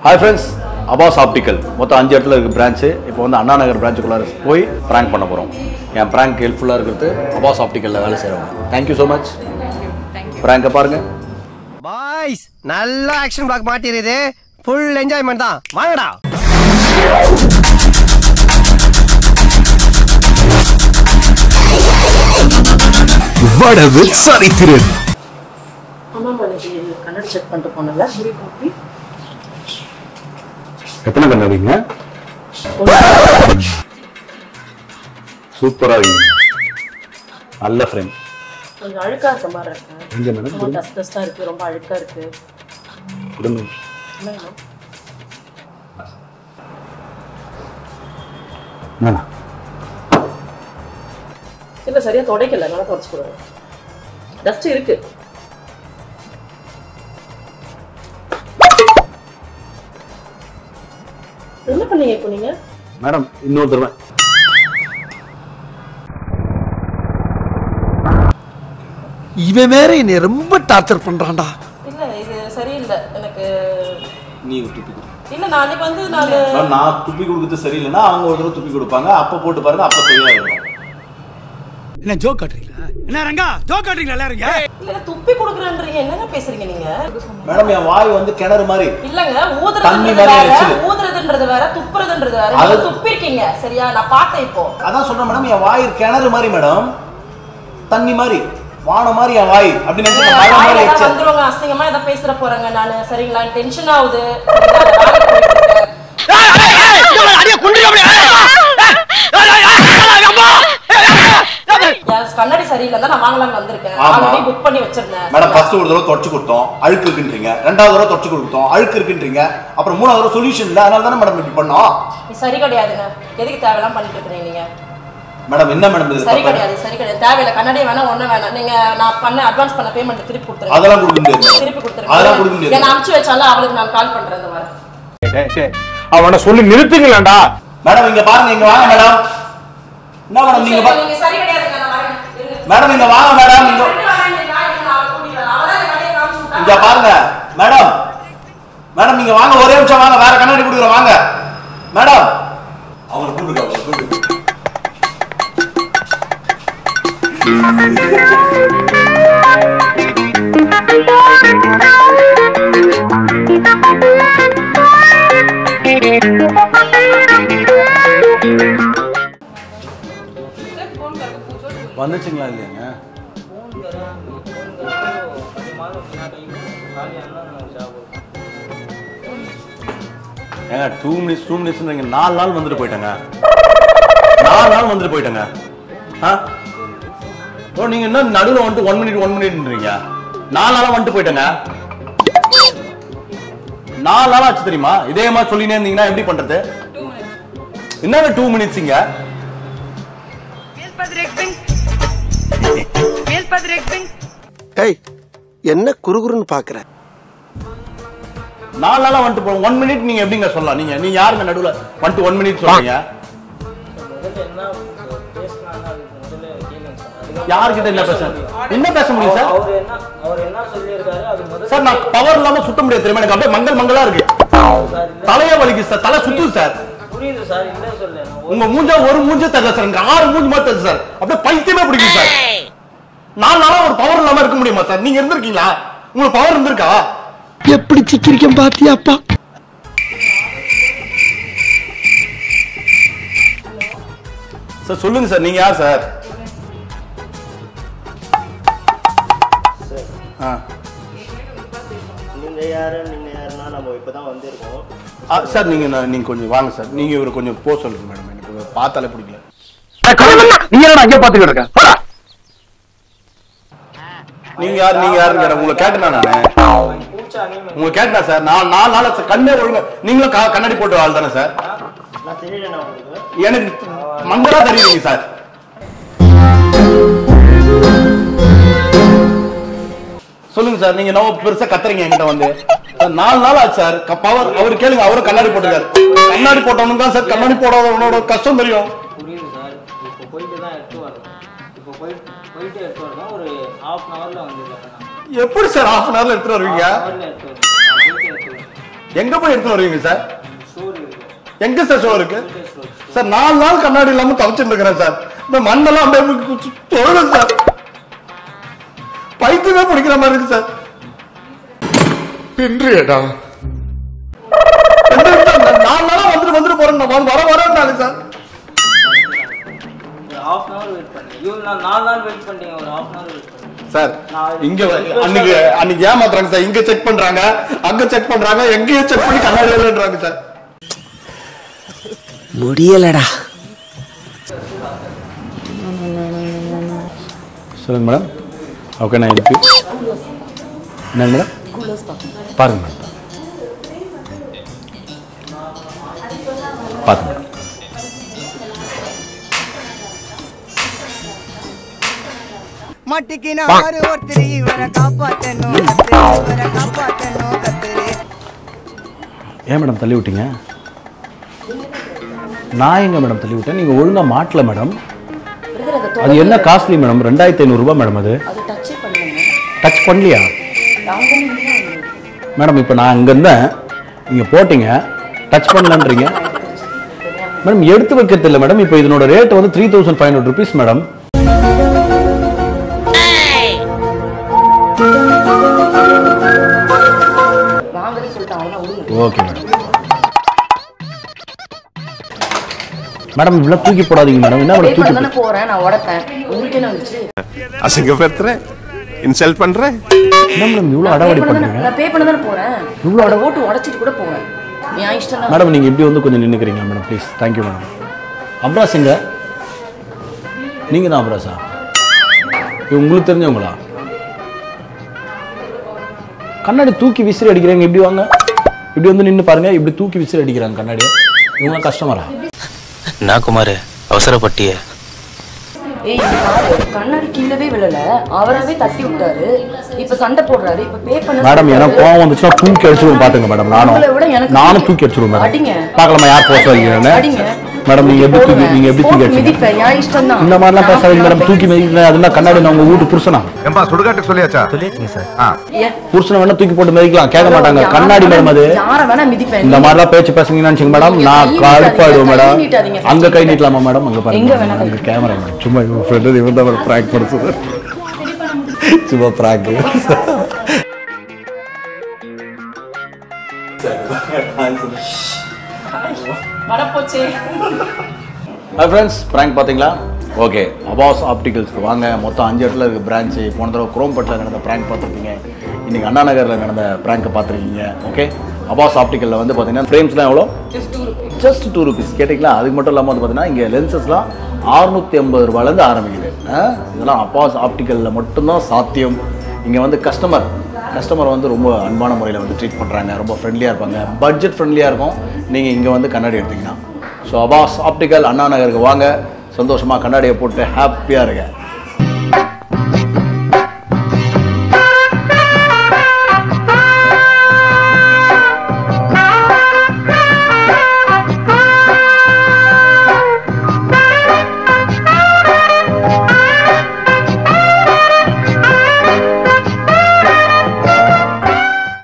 Hi friends Abbas optical மொத்தம் அஞ்சு இடத்துல இருக்குது பிரான்ச்சு இப்போ வந்து அண்ணா நகர் பிரான்ச்சுக்குள்ளார போய் ப்ராங்க் பண்ண போகிறோம் என் ப்ராங்க் ஹெல்ப்ஃபுல்லாக இருக்கிறது அபாஸ் ஆப்டிக்கலில் வேலை செய்கிறவங்க தேங்க்யூ ஸோ மச் ப்ராங்கை பாருங்கள் பாய்ஸ் நல்ல ஆக்ஷன் பிளாக் மாட்டிருது ஃபுல் என்ஜாய்மெண்ட் தான் வாங்கடா வடவு சரித்திரன் ஆமாம் அன்னைக்கு கண்ணாடி செக் பண்ணிட்டு போனல எத்தனை கண்ணாடிங்க சூப்பராக இருக்கீங்க நல்ல ஃப்ரெண்ட் கொஞ்சம் அழுக்கா இருக்க மாதிரி இருக்கு எங்கே மேடம் ரொம்ப டஸ்ட் டஸ்டா இருக்கு ரொம்ப அழுக்கா இருக்கு கொடுங்க என்ன வேணும்? வேணாம் இல்ல சரியா துடைக்கல நல்லா தொடச்சு கொடுங்க டஸ்ட் இருக்கு என்ன பண்ணீங்க இப்போ நீங்க மேடம் இன்னொரு தடவை இவன் வேற என்னை ரொம்ப டார்ச்சர் பண்றான்டா இல்ல இது சரியில்லை எனக்கு நீ துப்பி கொடு இல்ல நான் அன்னைக்கு வந்து நான் மேடம், நான் துப்பி கொடுக்குறது சரியில்லைன்னா அவங்க ஒரு தடவை துப்பி கொடுப்பாங்க அப்போ போட்டு பாருங்க அப்போ சரியா இருக்கும் என்ன ஜோக் காட்டுறீங்களா என்ன ரங்கா ஜோக் காட்டுறீங்களா எல்லாரும் இல்ல துப்பி கொடுக்குறேன்றீங்க என்னங்க பேசுறீங்க நீங்க மேடம் என் வாய் வந்து கிணறு மாதிரி இல்லங்க தண்ணி ஊதுறதுன்றது மாதிரி வேற எரிச்சல். ஊதுறதுன்றது வேற துப்புறதுன்றது வேற அது- நீங்க துப்பிருக்கீங்க சரியா நான் பார்த்தேன் இப்போ அதான் சொல்றேன் மேடம் என் வாய் கிணறு மாதிரி மேடம் தண்ணி மாதிரி வானம் மாதிரி என் வாய் அப்படி நினைச்சு மழை மாதிரி வாயில எச்சல். வந்துருவாங்க அசிங்கமா இதை பேசுற போறேங்க நானு சரிங்களா டென்ஷன் ஆகுது சரிங்களா? நான் வேலைக்கு போயிட்டு இருக்கேன். என் கண்ணாடி சரியில்லை தான் நான் வாங்கலாம்னு வந்திருக்கேன் ஆமா. ஆல்ரெடி புக் பண்ணி வச்சிருந்தேன் மேடம் ஃபர்ஸ்ட் ஒரு தடவை தொடச்சு கொடுத்தோம் அழுக்கு இருக்குன்றீங்க ரெண்டாவது தடவை தொடச்சு கொடுத்தோம் அழுக்கு இருக்குன்றீங்க அப்புறம் மூணாவது தடவை சொல்யூஷன் இல்லை அதனால தானே மேடம் இப்படி பண்ணோம் இது சரி கிடையாதுங்க எதுக்கு தேவையெல்லாம் பண்ணிட்டு இருக்கீங்க நீங்க மேடம் என்ன மேடம் இது சரி தப்பு? கிடையாது சரி கிடையாது தேவையில்லை கண்ணாடி வேணா ஒண்ணும் வேணாம் நீங்க நான் பண்ண அட்வான்ஸ் பண்ண பேமெண்ட் திருப்பி கொடுத்துருங்க அதெல்லாம் கொடுக்க முடியாது திருப்பி அதெல்லாம் கொடுக்க கொடுத்துருங்க முடியாது என்ன அனுப்பிச்சு வச்சாலும் அவளுக்கு நான் கால் பண்றேன் இந்த மாதிரி அவனை சொல்லி நிறுத்துங்களேன்டா மேடம் இங்க பாருங்க இங்க வாங்க மேடம் என்ன மேடம் நீங்க பா- நீங்க சரி கிடையாதுங்க நான் வரேன் இருங்க. மேடம் இங்க வாங்க மேடம் இங்க ஃப்ரெண்டு வரேன்றீங்களா? இருங்க, நான் அவளை கூட்டிட்டு வரேன். அவதான் இந்த கடையை காமிச்சு விட்டா. இங்க பாருங்க மேடம் மேடம் நீங்க வாங்க ஒரே நிமிஷம் வாங்க வேற கண்ணாடி கொடுக்குறோம் வாங்க மேடம் அவங்களை கூப்பிடுங்க அவங்களை கூப்பிடுங்க வந்துச்சுங்களா இல்லையாங்க ஏங்க டூ மினிட்ஸ் டூ மினிட்ஸ்ன்றீங்க நாலு நாள் வந்துட்டு போயிட்டேங்க நாலு நாள் வந்துட்டு போயிட்டேங்க ஆ ஓ நீங்க என்ன நடுவில் வந்துட்டு ஒன் மினிட் ஒன் மினிட்ன்றீங்க நாலு நாளா வந்துட்டு போயிட்டேங்க நாலு நாள் ஆச்சு தெரியுமா இதே மாதிரி சொல்லினே இருந்தீங்கன்னா எப்படி பண்றது என்னங்க டூ மினிட்ஸுங்க ஏய் என்ன குறுகுறுன்னு பாக்குற நாலு நாளா வந்துட்டு போ ஒன் மினிட் நீங்க எப்படிங்க சொல்லலாம் நீங்க நீங்க யாருங்க நடுவில் வந்துட்டு ஒன் மினிட் சொல்றீங்க யார்கிட்ட என்ன பேச என்ன பேச முடியும் சார் அவர் என்ன அவர் என்ன சொல்லியிருக்காரு அது முதல்ல சார் நான் பவர் இல்லாம சுத்த முடியாது தெரியுமா எனக்கு அப்படியே மங்கல் மங்கலா இருக்கு சார் இல்ல தலையே வலிக்குது சார் தலை சுத்துது சார் புரியுது சார் இல்ல சொல்ல உங்க மூஞ்சா ஒரு மூஞ்சே தெரியல சார் எனக்கு ஆறு மூஞ்சி மாதிரி தெரியுது சார் அப்படியே பைத்தியமே பிடிக்கும் சார் நாலு நாளா ஒரு பவர் இல்லாம இருக்க முடியுமா சார் நீங்க இருந்திருக்கீங்களா உங்களுக்கு பவர் இருந்திருக்கா எப்படி சிக்கிரிக்கம் பாத்தியாப்பா சார் சொல்லுங்க சார் நீங்க யார் சார் ஆ நீங்க யாரு நீங்க யாருன்னா நம்ம இப்பதான் வந்திருக்கோம் ஆ, சார் நீங்க நான் நீங்க கொஞ்சம் வாங்க சார் நீங்க இவரை கொஞ்சம் போ சொல்லுங்க மேடம் எனக்கு இவரை பார்த்தாலே பிடிக்கல நீ என்ன அங்கே பாத்துக்கிட்டு இருக்க போடா. நீங்க யார் நீங்க யாருன்னு கேட்டேன் உங்களை கேட்டேனா நானு பூச்சா நீ உங்களை கேட்டேனா சார் நான் நாலு நாளா சார் கண்ணே ஒழுங்க நீங்களும் கா- கண்ணாடி போட்டு ஆள் தானே சார் நான் தெரியல உங்களுக்கு எனக்கு மங்களா தெரியுறீங்க சார் சொல்லுங்க சார் நீங்க நம்ம பெருசா கத்துறீங்க என்கிட்ட வந்து சார், நாலு நாள் ஆச்சு சார் பவர் அவர் கேளுங்க அவரும் கண்ணாடி போட்டுக்காரு கண்ணாடி போட்டவனுக்கு தான் சார் கண்ணாடி போடாதவனோட கஷ்டம் தெரியும் புரியுது சார் இப்போ போயிட்டு தான் எடுத்து வரணும் இப்போ போயிட்டு போயிட்டு எடுத்து வரணும் ஒரு ஹாஃப் அன் ஹவர்ல வந்துடுறேன் எப்படி சார் ஹாஃப் அன் ஹவர்ல எடுத்துட்டு வருவீங்க ஹவர்ல எடுத்து வரணும் நான் போயிட்டு எடுத்து வரணும் எங்க போய் எடுத்து வருவீங்க சார் ஸ்டோர் இருக்கு எங்க சார் ஷோ இருக்கு சார் நாலு நாள் கண்ணாடி இல்லாம தவிச்சுட்டு இருக்கிறேன் சார் இந்த மண்ணெல்லாம் அப்படியே தொழுது சார் பைத்தியமே பிடிக்கிற மாதிரி இருக்கு சார் பின்றியடா எந்த சார் நான் நாலு நாளா வந்துட்டு வந்துட்டு போறேன் நான் வர வரேன்னாங்க சார் ஒரு ஹாஃப் அன் ஹவர் வெயிட் பண்ணி இவ்வளோ நான் நாலு நாள் வெயிட் பண்ணிட்டீங்க ஒரு ஹாஃப் அன் ஹவர் வெயிட் பண்ணி சார் இங்க வ- அன்னைக்கு அன்னைக்கு ஏமாத்துறாங்க சார் இங்க செக் பண்றாங்க அங்க செக் பண்றாங்க எங்கேயும் செக் பண்ணி கண்ணாடி இல்லைன்றாங்க சார் முடியலடா சொல்லுங்க மேடம் ஓகே நான் இருக்கு என்னங்க மேடம் பாருங்க மேடம் பார்த்து மேடம் மாட்டிக்கினாரு ஒருத்தர் இவரை காப்பாத்தணும் கத்துரு, இவரை காப்பாத்தணும் கத்துரு ஏன் மேடம் தள்ளி விட்டீங்க நான் எங்க மேடம் தள்ளி விட்டேன் நீங்க ஒழுங்கா மாட்டல மேடம் அது என்ன காஸ்ட்லி மேடம் ரெண்டாயிரத்தி ஐநூறுரூபா மேடம் அது அது டச்சே பண்ணுங்க டச் பண்ணலையா மேடம் இப்போ நான் அங்கே இருந்தேன் நீங்கள் போட்டீங்க டச் பண்ணலன்றீங்க மேடம் எடுத்து வைக்கிறது இல்லை மேடம் இப்போ இதனோட ரேட் வந்து three thousand five hundred rupees madam வாங்கவே சொல்லிட்டான் அவ்வளோ விடுங்க ஓகே மேடம் மேடம் இவ்வளோ தூக்கி போடாதீங்க மேடம் என்ன பே இவ்வளோ தூக்கி பண்ண போறேன் நான் உடைப்பேன் உங்களுக்கு என்ன வந்துச்சு அசிங்கப்படுத்துற இன்சல்ட் பண்ற என்ன மேடம் இவ்வளோ அடவடி பண்ணுறீங்க நான் பே பண்ண தானே போறேன் இவ்வளோ அதை ஓட்டு உடைச்சிட்டு கூட போவேன் என் இஷ்டம் தான் மேடம் நீங்கள் இப்படி வந்து கொஞ்சம் நின்றுக்கிறீங்க madam please thank you madam Abbas எங்க நீங்கள் தான் அப்ராஸா இது உங்களுக்கு தெரிஞ்சவங்களா கண்ணாடி தூக்கி விசிறி அடிக்கிறாங்க இப்படி வாங்க இப்படி வந்து நின்று பாருங்க இப்படி தூக்கி விசிறி அடிக்கிறாங்க கண்ணாடி இவங்க கஸ்டமரா நான் குமார் அவசரப்பட்டிய ஏய் இந்த பாரு கண்ணாடி கீழவே விழல அவராவே தட்டி விட்டாரு இப்ப சண்டை போடுறாரு இப்ப பே பண்ண மேடம் சொல்றாரு. எனக்கு கோவம் வந்துச்சுன்னா தூக்கி அடிச்சிருவோம் பாத்துங்க மேடம் நானும் உங்களை விட எனக்கு நானும் தூக்கி அடிச்சிருவோம் அடிங்க. மேடம் பார்க்கலாமா யார் போஸ்ட் வைக்கிறேன்னு அடிங்க. மேடம் நீங்க எப்படி தூக்கி போடுவேன். நீங்க எப்படி தூக்கி போட்டு அடிச்சீங்க மிதிப்பேன் என் இஷ்டம் தான் இந்த மாதிரிலாம் பேசாதீங்க மேடம் தூக்கி மிதிக்கிறேன் அதெல்லாம் கண்ணாடி நான் உங்க வீட்டு புருஷனா ஏம்பா சுடுகாட்டுக்கு சொல்லியாச்சா சொல்லியாச்சுங்க சார் ஆ ஏன்? புருஷனை வேணா தூக்கி போட்டு மிதிக்கலாம் கேட்க மாட்டாங்க யாரை கண்ணாடி வேணா- மேடம் அது யாரை வேணா மிதிப்பேன் இந்த மாதிரிலாம் பேச்சு பேசுனீங்கன்னு நினைச்சுங்க மேடம் நீங்க நான் கை கடுப்பாயிடுவேன் நீட்டாதீங்க, மேடம் கை நீட்டாதீங்க. அங்க கை நீட்டலாமா மேடம் அங்க எங்க பாருங்க வேணா கை அங்க கேமரா மேடம் சும்மா இவன் ஃப்ரெண்டு இவன் தான் ப்ராங்க் பண்ணுறது சும்மா ப்ராங்க் வரப்போச்சே ஹாய் ஃப்ரெண்ட்ஸ் ப்ராங்க் பார்த்தீங்களா ஓகே அபாஸ் ஆப்டிகல்ஸ்க்கு வாங்க மொத்தம் அஞ்சு இடத்துல இருக்குது பிரான்ச்சு போன தடவை குரோம்பட்டில் நடந்த ப்ராங்க் பார்த்துருப்பீங்க இன்றைக்கி அண்ணா நகரில் நடந்த ப்ராங்க்கை பார்த்துருக்கீங்க ஓகே அபாஸ் ஆப்டிக்கலில் வந்து பார்த்தீங்கன்னா ஃப்ரேம்ஸ்லாம் எவ்வளோ ஜஸ்ட் டூ ருபீஸ் கேட்டிங்களா அதுக்கு மட்டும் இல்லாமல் வந்து பார்த்தீங்கன்னா இங்கே லென்சஸ்லாம் அறுநூற்றி ஐம்பது ரூபாயிலேருந்து ஆரம்பிக்குது ஆ? இதெல்லாம் அப்பாஸ் ஆப்டிக்கலில் மட்டும்தான் சாத்தியம் இங்கே வந்து கஸ்டமர் கஸ்டமர் வந்து ரொம்ப அன்பான முறையில் வந்து ட்ரீட் பண்ணுறாங்க ரொம்ப ஃப்ரெண்ட்லியாக இருப்பாங்க பட்ஜெட் ஃப்ரெண்ட்லியாக இருக்கும் நீங்கள் இங்கே வந்து கண்ணாடி எடுத்தீங்கன்னா ஸோ அபாஸ் ஆப்டிக்கல் அண்ணா நகருக்கு வாங்க சந்தோஷமாக கண்ணாடியை போட்டு ஹாப்பியாக இருங்க